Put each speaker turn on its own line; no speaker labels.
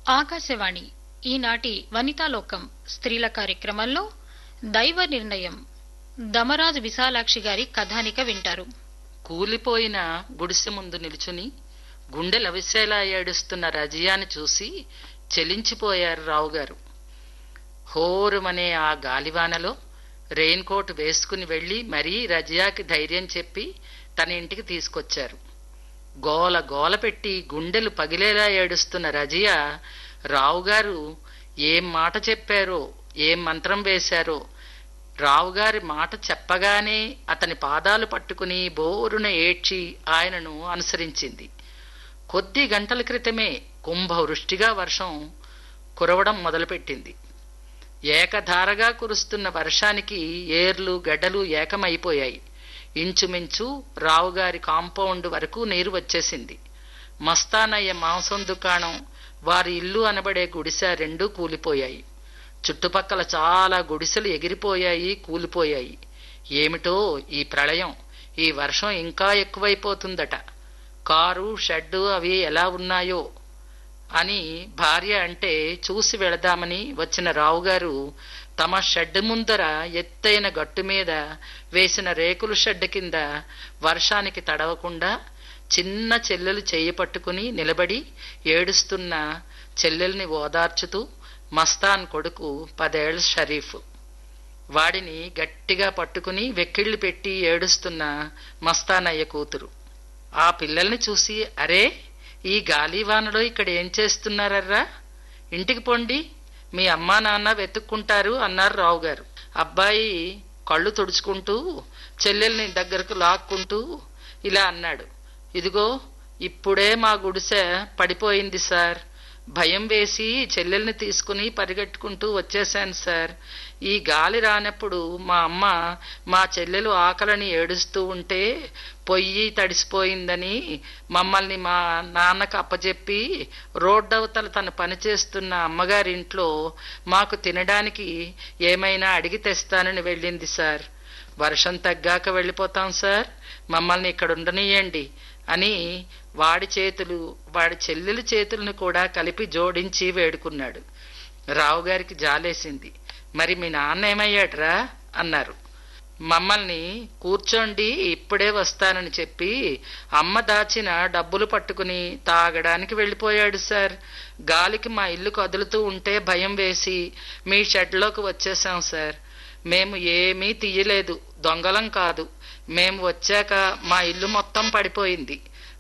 ఆకాశవాణి ఈనాటి వనితాలోకం స్త్రీల కార్యక్రమంలో దైవ నిర్ణయం దమరాజు విశాలాక్షి గారి కథానిక వింటారు
కూలిపోయిన గుడిసె ముందు నిలుచుని గుండె లవిసేలా ఏడుస్తున్న రజియాని చూసి చెలించిపోయారు రావుగారు హోరుమనే ఆ గాలివానలో రెయిన్ కోట్ వేసుకుని వెళ్లి మరీ రజియాకి ధైర్యం చెప్పి తన ఇంటికి తీసుకొచ్చారు గోల గోల పెట్టి గుండెలు పగిలేలా ఏడుస్తున్న రజియా రావుగారు ఏం మాట చెప్పారో ఏం మంత్రం వేశారో రావుగారి మాట చెప్పగానే అతని పాదాలు పట్టుకుని బోరున ఏడ్చి ఆయనను అనుసరించింది కొద్ది గంటల క్రితమే కుంభవృష్టిగా వర్షం కురవడం మొదలుపెట్టింది ఏకధారగా కురుస్తున్న వర్షానికి ఏర్లు గడ్డలు ఏకమైపోయాయి ఇంచుమించు రావుగారి కాంపౌండ్ వరకు నీరు వచ్చేసింది మస్తానయ్య మాంసం దుకాణం వారి ఇల్లు అనబడే గుడిసె రెండూ కూలిపోయాయి చుట్టుపక్కల చాలా గుడిసెలు ఎగిరిపోయాయి కూలిపోయాయి ఏమిటో ఈ ప్రళయం ఈ వర్షం ఇంకా ఎక్కువైపోతుందట కారు షెడ్డు అవి ఎలా ఉన్నాయో అని భార్య అంటే చూసి వెళదామని వచ్చిన రావుగారు తమ షెడ్ ముందర ఎత్తైన గట్టు మీద వేసిన రేకుల షెడ్ కింద వర్షానికి తడవకుండా చిన్న చెల్లెలు చెయ్యి పట్టుకుని నిలబడి ఏడుస్తున్న చెల్లెల్ని ఓదార్చుతూ మస్తాన్ కొడుకు పదేళ్ల షరీఫ్ వాడిని గట్టిగా పట్టుకుని వెక్కిళ్లు పెట్టి ఏడుస్తున్న మస్తానయ్య కూతురు ఆ పిల్లల్ని చూసి అరే ఈ గాలివానలో ఇక్కడ ఏం చేస్తున్నారర్రా ఇంటికి పొండి మీ అమ్మా నాన్న వెతుక్కుంటారు అన్నారు రావు గారు అబ్బాయి కళ్ళు తుడుచుకుంటూ చెల్లెల్ని దగ్గరకు లాక్కుంటూ ఇలా అన్నాడు ఇదిగో ఇప్పుడే మా గుడిసె పడిపోయింది సార్ భయం వేసి చెల్లెల్ని తీసుకుని పరిగెట్టుకుంటూ వచ్చేశాను సార్ ఈ గాలి రానప్పుడు మా అమ్మ మా చెల్లెలు ఆకలని ఏడుస్తూ ఉంటే పొయ్యి తడిసిపోయిందని మమ్మల్ని మా నాన్నకు అప్పచెప్పి రోడ్డవతల తను పనిచేస్తున్న అమ్మగారింట్లో మాకు తినడానికి ఏమైనా అడిగి తెస్తానని వెళ్ళింది సార్ వర్షం తగ్గాక వెళ్ళిపోతాం సార్ మమ్మల్ని ఇక్కడ ఉండనియండి అని వాడి చేతులు వాడి చెల్లెలి చేతులను కూడా కలిపి జోడించి వేడుకున్నాడు రావుగారికి జాలేసింది మరి మీ నాన్న ఏమయ్యాడ్రా అన్నారు మమ్మల్ని కూర్చోండి ఇప్పుడే వస్తానని చెప్పి అమ్మ దాచిన డబ్బులు పట్టుకుని తాగడానికి వెళ్ళిపోయాడు సార్ గాలికి మా ఇల్లు కదులుతూ ఉంటే భయం వేసి మీ షెడ్లోకి వచ్చేసాం సార్ మేము ఏమీ తీయలేదు దొంగలం కాదు మేము వచ్చాక మా ఇల్లు మొత్తం పడిపోయింది